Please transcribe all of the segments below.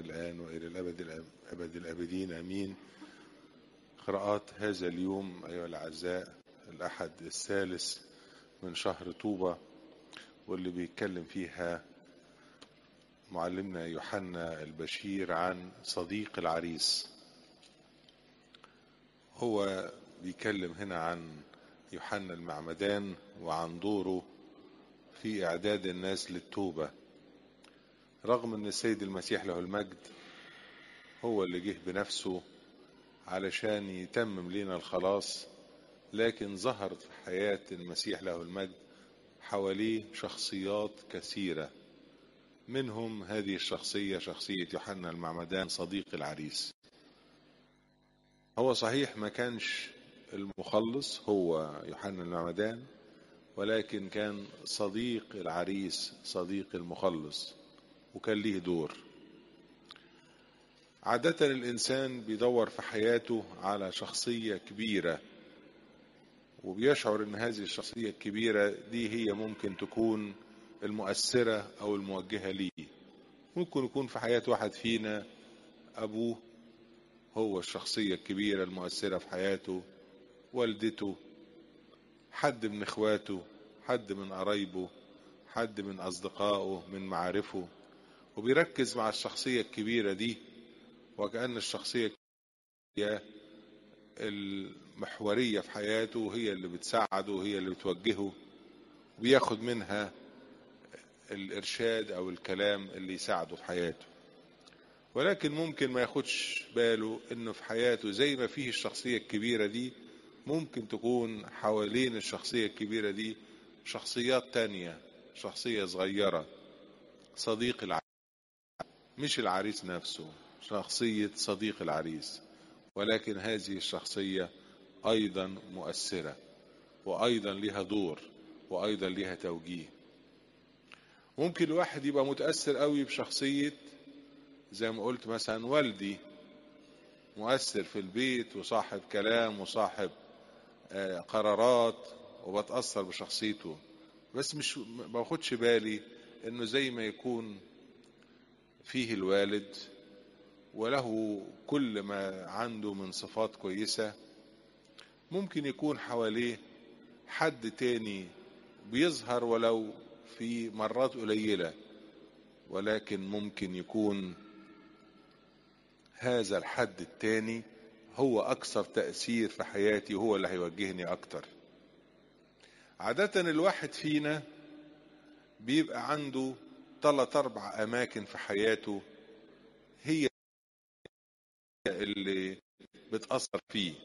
الآن وإلى الأبد الأبد الأبدين أمين قراءات هذا اليوم أيها الأعزاء الأحد الثالث من شهر طوبة واللي بيتكلم فيها معلمنا يوحنا البشير عن صديق العريس هو بيتكلم هنا عن يوحنا المعمدان وعن دوره في إعداد الناس للتوبة رغم أن السيد المسيح له المجد هو اللي جه بنفسه علشان يتمم لنا الخلاص لكن ظهرت في حياة المسيح له المجد حواليه شخصيات كثيرة منهم هذه الشخصية شخصية يوحنا المعمدان صديق العريس هو صحيح ما كانش المخلص هو يوحنا المعمدان ولكن كان صديق العريس صديق المخلص وكان ليه دور عادة الإنسان بيدور في حياته على شخصية كبيرة وبيشعر إن هذه الشخصية الكبيرة دي هي ممكن تكون المؤثرة أو الموجهة ليه ممكن يكون في حياة واحد فينا أبوه هو الشخصية الكبيرة المؤثرة في حياته والدته حد من اخواته حد من قرايبه حد من اصدقائه من معارفه وبيركز مع الشخصية الكبيرة دي وكأن الشخصية هي المحورية في حياته هي اللي بتساعده هي اللي بتوجهه وبياخد منها الإرشاد أو الكلام اللي يساعده في حياته ولكن ممكن ما ياخدش باله انه في حياته زي ما فيه الشخصية الكبيرة دي ممكن تكون حوالين الشخصية الكبيرة دي شخصيات تانية شخصية صغيرة صديق العريس مش العريس نفسه شخصية صديق العريس ولكن هذه الشخصية أيضا مؤثرة وأيضا لها دور وأيضا لها توجيه ممكن الواحد يبقى متأثر قوي بشخصية زي ما قلت مثلا والدي مؤثر في البيت وصاحب كلام وصاحب قرارات وبتأثر بشخصيته بس مش ما باخدش بالي انه زي ما يكون فيه الوالد وله كل ما عنده من صفات كويسة ممكن يكون حواليه حد تاني بيظهر ولو في مرات قليلة ولكن ممكن يكون هذا الحد التاني هو أكثر تأثير في حياتي وهو اللي هيوجهني أكتر عادة الواحد فينا بيبقى عنده ثلاث أربع أماكن في حياته هي اللي بتأثر فيه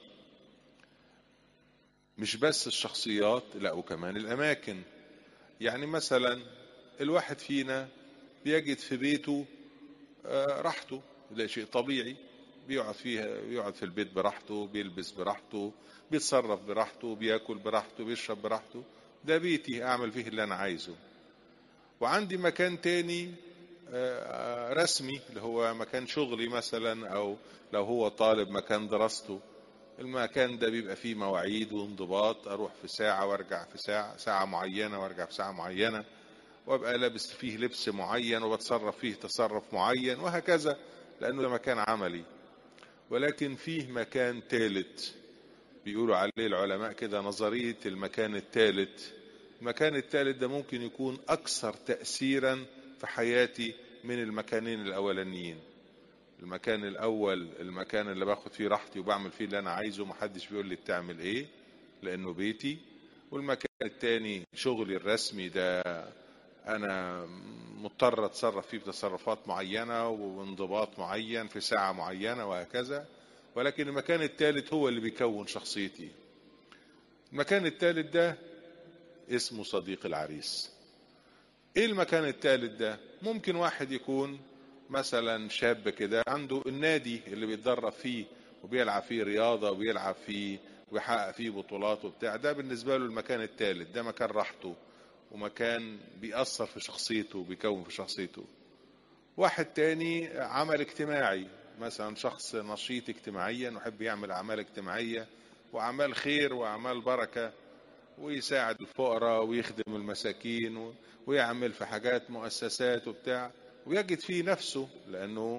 مش بس الشخصيات لا وكمان الأماكن يعني مثلا الواحد فينا بيجد في بيته راحته ده شيء طبيعي بيقعد فيها بيقعد في البيت براحته بيلبس براحته بيتصرف براحته بياكل براحته بيشرب براحته ده بيتي اعمل فيه اللي انا عايزه وعندي مكان تاني رسمي اللي هو مكان شغلي مثلا او لو هو طالب مكان دراسته المكان ده بيبقى فيه مواعيد وانضباط اروح في ساعة وارجع في ساعة ساعة معينة وارجع في ساعة معينة وابقى لابس فيه لبس معين وبتصرف فيه تصرف معين وهكذا لانه ده مكان عملي ولكن فيه مكان ثالث بيقولوا عليه العلماء كده نظرية المكان الثالث المكان الثالث ده ممكن يكون أكثر تأثيرا في حياتي من المكانين الأولانيين المكان الأول المكان اللي باخد فيه راحتي وبعمل فيه اللي أنا عايزه محدش بيقول لي بتعمل إيه لأنه بيتي والمكان الثاني شغلي الرسمي ده أنا مضطر أتصرف فيه بتصرفات معينة وانضباط معين في ساعة معينة وهكذا ولكن المكان الثالث هو اللي بيكون شخصيتي المكان الثالث ده اسمه صديق العريس ايه المكان الثالث ده ممكن واحد يكون مثلا شاب كده عنده النادي اللي بيتدرب فيه وبيلعب فيه رياضة وبيلعب فيه ويحقق فيه بطولات وبتاع ده بالنسبة له المكان الثالث ده مكان راحته ومكان بيأثر في شخصيته بيكون في شخصيته واحد تاني عمل اجتماعي مثلا شخص نشيط اجتماعيا ويحب يعمل أعمال اجتماعية وأعمال خير وأعمال بركة ويساعد الفقراء ويخدم المساكين ويعمل في حاجات مؤسسات وبتاع ويجد فيه نفسه لأنه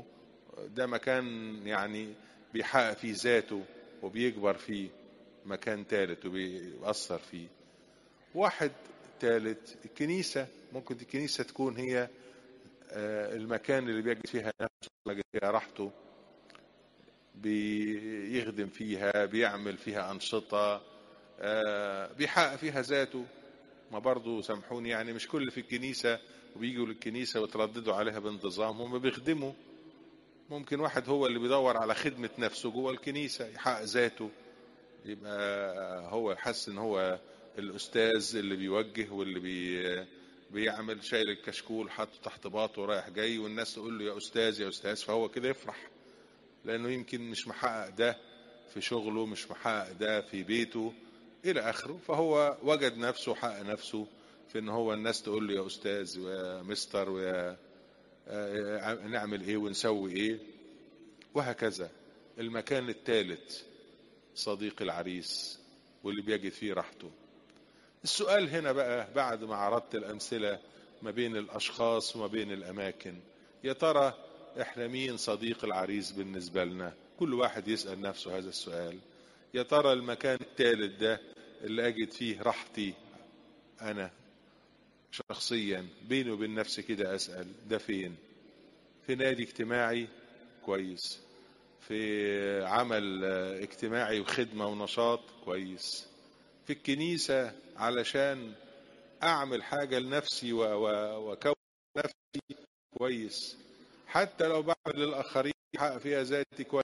ده مكان يعني بيحقق فيه ذاته وبيكبر فيه مكان ثالث وبيأثر فيه واحد ثالث الكنيسة ممكن الكنيسة تكون هي المكان اللي بيجد فيها نفسه بيجد فيها راحته بيخدم فيها بيعمل فيها أنشطة بيحقق فيها ذاته ما برضو سامحوني يعني مش كل في الكنيسة وبيجوا للكنيسة وترددوا عليها بانتظام هم بيخدموا ممكن واحد هو اللي بيدور على خدمة نفسه جوه الكنيسة يحقق ذاته يبقى هو حاسس ان هو الاستاذ اللي بيوجه واللي بي بيعمل شايل الكشكول حاطه تحت باطه ورايح جاي والناس تقول له يا استاذ يا استاذ فهو كده يفرح لانه يمكن مش محقق ده في شغله مش محقق ده في بيته الى اخره فهو وجد نفسه حقق نفسه في ان هو الناس تقول له يا استاذ ويا مستر ويا نعمل ايه ونسوي ايه وهكذا المكان الثالث صديق العريس واللي بيجد فيه راحته السؤال هنا بقى بعد ما عرضت الأمثلة ما بين الأشخاص وما بين الأماكن يا ترى إحنا مين صديق العريس بالنسبة لنا كل واحد يسأل نفسه هذا السؤال يا ترى المكان الثالث ده اللي أجد فيه راحتي أنا شخصيا بيني وبين نفسي كده أسأل ده فين في نادي اجتماعي كويس في عمل اجتماعي وخدمة ونشاط كويس في الكنيسة علشان أعمل حاجة لنفسي وأكون نفسي كويس حتى لو بعمل للآخرين حقق فيها ذاتي كويس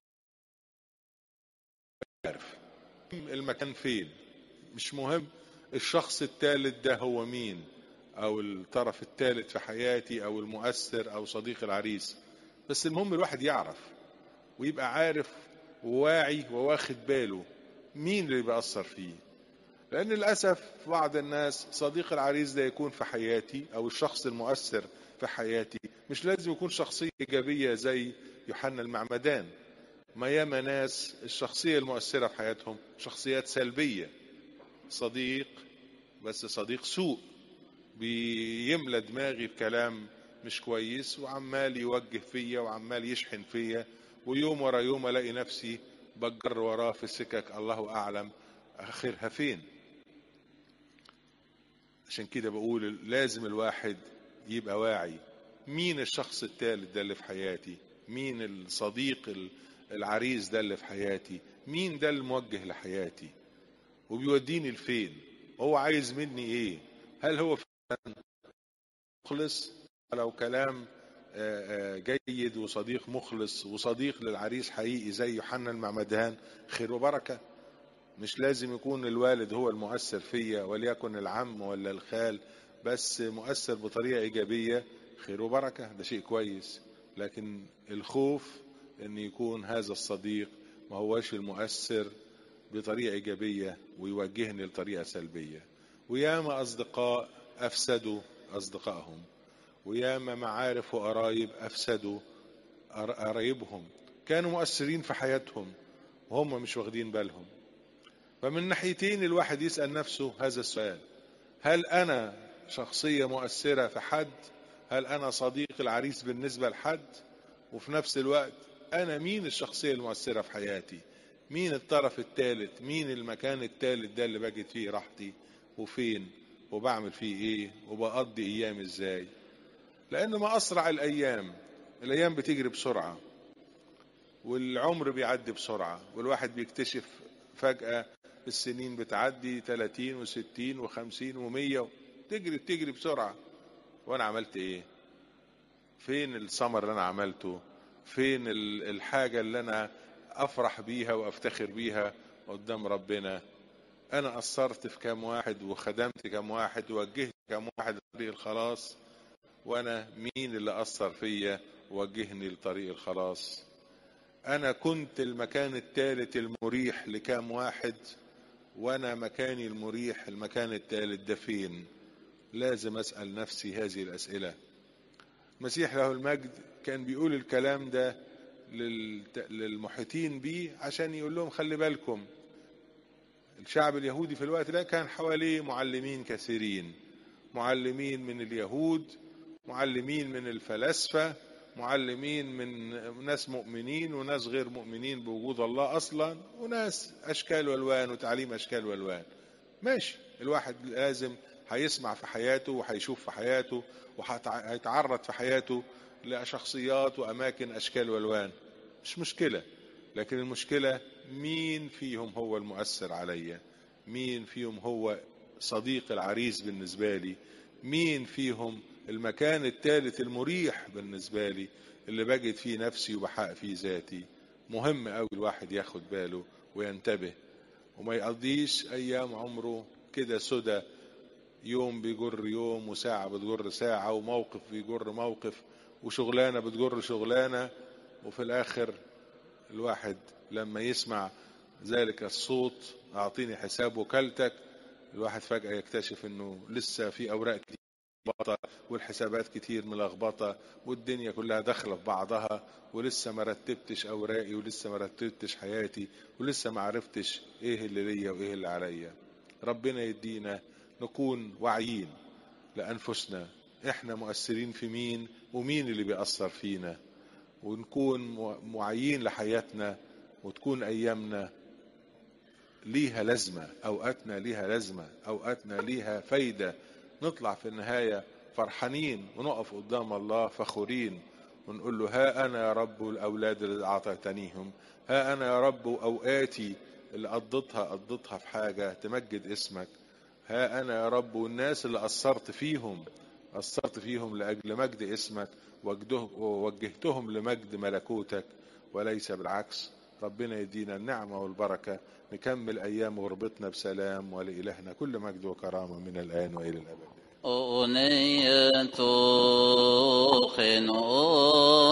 عارف المكان فين مش مهم الشخص الثالث ده هو مين أو الطرف الثالث في حياتي أو المؤثر أو صديق العريس بس المهم الواحد يعرف ويبقى عارف وواعي وواخد باله مين اللي بيأثر فيه لأن للأسف بعض الناس صديق العريس ده يكون في حياتي أو الشخص المؤثر في حياتي مش لازم يكون شخصية إيجابية زي يوحنا المعمدان ما ياما ناس الشخصية المؤثرة في حياتهم شخصيات سلبية صديق بس صديق سوء بيملى دماغي بكلام مش كويس وعمال يوجه فيا وعمال يشحن فيا ويوم ورا يوم الاقي نفسي بجر وراه في السكك الله اعلم اخرها فين عشان كده بقول لازم الواحد يبقى واعي مين الشخص الثالث ده اللي في حياتي مين الصديق العريس ده اللي في حياتي مين ده الموجه لحياتي وبيوديني لفين هو عايز مني ايه هل هو مخلص لو كلام جيد وصديق مخلص وصديق للعريس حقيقي زي يوحنا المعمدان خير وبركه مش لازم يكون الوالد هو المؤثر فيا وليكن العم ولا الخال بس مؤثر بطريقه ايجابيه خير وبركه ده شيء كويس لكن الخوف ان يكون هذا الصديق ما هوش المؤثر بطريقه ايجابيه ويوجهني لطريقه سلبيه وياما اصدقاء افسدوا اصدقائهم وياما معارف وقرايب افسدوا قرايبهم كانوا مؤثرين في حياتهم وهم مش واخدين بالهم فمن ناحيتين الواحد يسال نفسه هذا السؤال هل انا شخصيه مؤثره في حد هل انا صديق العريس بالنسبه لحد وفي نفس الوقت انا مين الشخصيه المؤثره في حياتي مين الطرف الثالث مين المكان الثالث ده اللي بجد فيه راحتي وفين وبعمل فيه ايه وبقضي ايام ازاي لان ما اسرع الايام الايام بتجري بسرعه والعمر بيعدي بسرعه والواحد بيكتشف فجاه السنين بتعدي 30 و60 و50 و100 تجري بتجري بسرعه وانا عملت ايه فين الثمر اللي انا عملته فين الحاجه اللي انا افرح بيها وافتخر بيها قدام ربنا انا اثرت في كام واحد وخدمت كام واحد ووجهت كام واحد لطريق الخلاص وانا مين اللي اثر فيا ووجهني لطريق الخلاص انا كنت المكان الثالث المريح لكام واحد وانا مكاني المريح المكان الثالث ده فين لازم اسال نفسي هذه الاسئله المسيح له المجد كان بيقول الكلام ده للمحيطين بيه عشان يقول لهم خلي بالكم الشعب اليهودي في الوقت ده كان حواليه معلمين كثيرين معلمين من اليهود معلمين من الفلاسفة معلمين من ناس مؤمنين وناس غير مؤمنين بوجود الله اصلا وناس اشكال والوان وتعليم اشكال والوان ماشي الواحد لازم هيسمع في حياته وهيشوف في حياته وهيتعرض في حياته لشخصيات واماكن اشكال والوان مش مشكله لكن المشكله مين فيهم هو المؤثر عليا مين فيهم هو صديق العريس بالنسبه لي مين فيهم المكان الثالث المريح بالنسبه لي اللي بجد فيه نفسي وبحقق فيه ذاتي مهم قوي الواحد ياخد باله وينتبه وما يقضيش ايام عمره كده سدى يوم بيجر يوم وساعة بتجر ساعة وموقف بيجر موقف وشغلانة بتجر شغلانة وفي الآخر الواحد لما يسمع ذلك الصوت أعطيني حساب وكالتك الواحد فجأة يكتشف إنه لسه في أوراق كتير ملخبطة والحسابات كتير ملخبطة والدنيا كلها داخلة في بعضها ولسه ما رتبتش أوراقي ولسه ما رتبتش حياتي ولسه ما عرفتش إيه اللي ليا وإيه اللي عليا ربنا يدينا نكون واعيين لأنفسنا إحنا مؤثرين في مين ومين اللي بيأثر فينا ونكون واعيين لحياتنا وتكون أيامنا ليها لازمة أوقاتنا ليها لازمة أوقاتنا ليها فايدة نطلع في النهاية فرحانين ونقف قدام الله فخورين ونقول له ها أنا يا رب الأولاد اللي أعطيتنيهم ها أنا يا رب أوقاتي اللي قضيتها قضيتها في حاجة تمجد اسمك ها أنا يا رب والناس اللي أثرت فيهم أثرت فيهم لأجل مجد اسمك ووجهتهم لمجد ملكوتك وليس بالعكس ربنا يدينا النعمة والبركة نكمل أيام غربتنا بسلام ولإلهنا كل مجد وكرامة من الآن وإلى الأبد أغنية خنوع